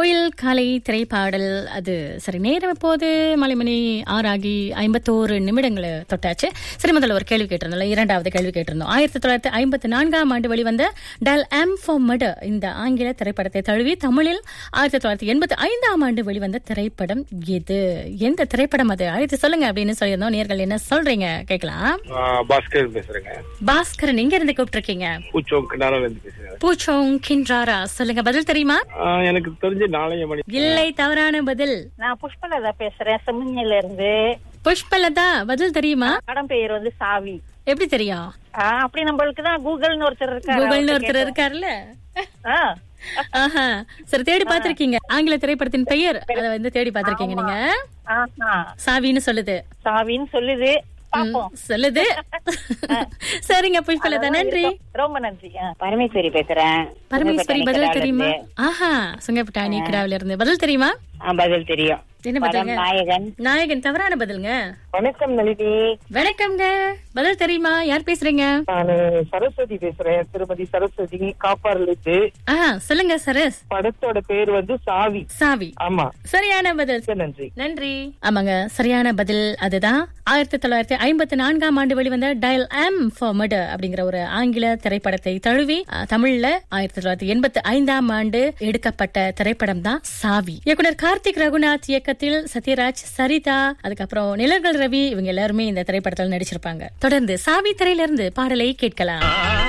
கோயில் காலை திரைப்பாடல் அது சரி நேரம் இப்போது மலைமணி ஆறாகி ஐம்பத்தோரு நிமிடங்களை தொட்டாச்சு சரி முதல்ல ஒரு கேள்வி கேட்டிருந்தோம்ல இரண்டாவது கேள்வி கேட்டிருந்தோம் ஆயிரத்தி தொள்ளாயிரத்தி ஐம்பத்தி நான்காம் ஆண்டு வெளிவந்த டல் எம் ஃபார் மர்டர் இந்த ஆங்கில திரைப்படத்தை தழுவி தமிழில் ஆயிரத்தி தொள்ளாயிரத்தி எண்பத்தி ஐந்தாம் ஆண்டு வெளிவந்த திரைப்படம் எது எந்த திரைப்படம் அது அழைத்து சொல்லுங்க அப்படின்னு சொல்லியிருந்தோம் நேர்கள் என்ன சொல்றீங்க கேட்கலாம் ஆ, பாஸ்கர் பேசுறேங்க பாஸ்கரன் எங்க இருந்து கூப்பிட்டிருக்கீங்க பூச்சோம் கிணறுல இருந்து பேசுறேன் பூச்சோங் கின்றாரா சொல்லுங்க பதில் தெரியுமா ஆ, எனக்கு தெரிஞ்சு நாளைய மணி இல்லை தவறான பதில் நான் புஷ்பலதா பேசுறேன் செம்மஞ்சில இருந்து புஷ்பலதா பதில் தெரியுமா படம் பெயர் வந்து சாவி எப்படி தெரியும் ஆ, அப்படி நம்மளுக்கு தான் கூகுள்னு ஒருத்தர் இருக்காரு கூகுள்னு அவர்ட்ட ஒருத்தர் இருக்காருல்ல ஆ, ஆஹா சரி தேடி பாத்திருக்கீங்க ஆங்கில திரைப்படத்தின் பெயர் அத வந்து தேடி பாத்திருக்கீங்க நீங்க ஆஹா. சாவின்னு சொல்லுது சாவின்னு சொல்லுது பாப்போம் சொல்லுது சரிங்க புஷ்பலதா நன்றி ரொம்ப நன்றி ஆ. பரமேஸ்வரி பேசுறேன் பரமேஸ்வரி சுங்கப்பட்டாணி பதில் கடால தெரியுமா இருந்து. ஆஹா சுங்கப்பட்டாணி கிடாவில இருந்து பதில் தெரியுமா ஆ, பதில் தெரியும் என்ன படம் பதிலுங்க நாயகன் நாயகன் தவறான பதிலுங்க வணக்கம் நளினி வணக்கம்ங்க பதில் தெரியுமா யார் பேசுறீங்க நான் சரஸ்வதி பேசுறேன் திருமதி சரஸ்வதி காப்பாறுல இருந்து ஆ சொல்லுங்க சரஸ் படத்தோட பேர் வந்து சாவி சாவி ஆமா சரியான பதில் மிக்க நன்றி நன்றி ஆமாங்க சரியான பதில் அதுதான் ஆயிரத்தி தொள்ளாயிரத்தி ஐம்பத்தி நான்காம் ஆண்டு வெளிவந்த டயல் எம் ஃபார் மர்டர் அப்படிங்கிற ஒரு ஆங்கில திரைப்படத்தை தழுவி அஹ், தமிழ்ல ஆயிரத்தி தொள்ளாயிரத்தி எண்பத்தி ஐந்தாம் ஆண்டு எடுக்கப்பட்ட திரைப்படம் தான் சாவி இயக்குனர் கார்த்திக் ரகுநாத் இயக்கத்தில் சத்யராஜ் சரிதா அதுக்கப்புறம் நிலர்கள் ரவி இவங்க எல்லாருமே இந்த திரைப்படத்தில் நடிச்சிருப்பாங்க தொடர்ந்து சாவி திரையிலிருந்து பாடலை கேட்கலாம்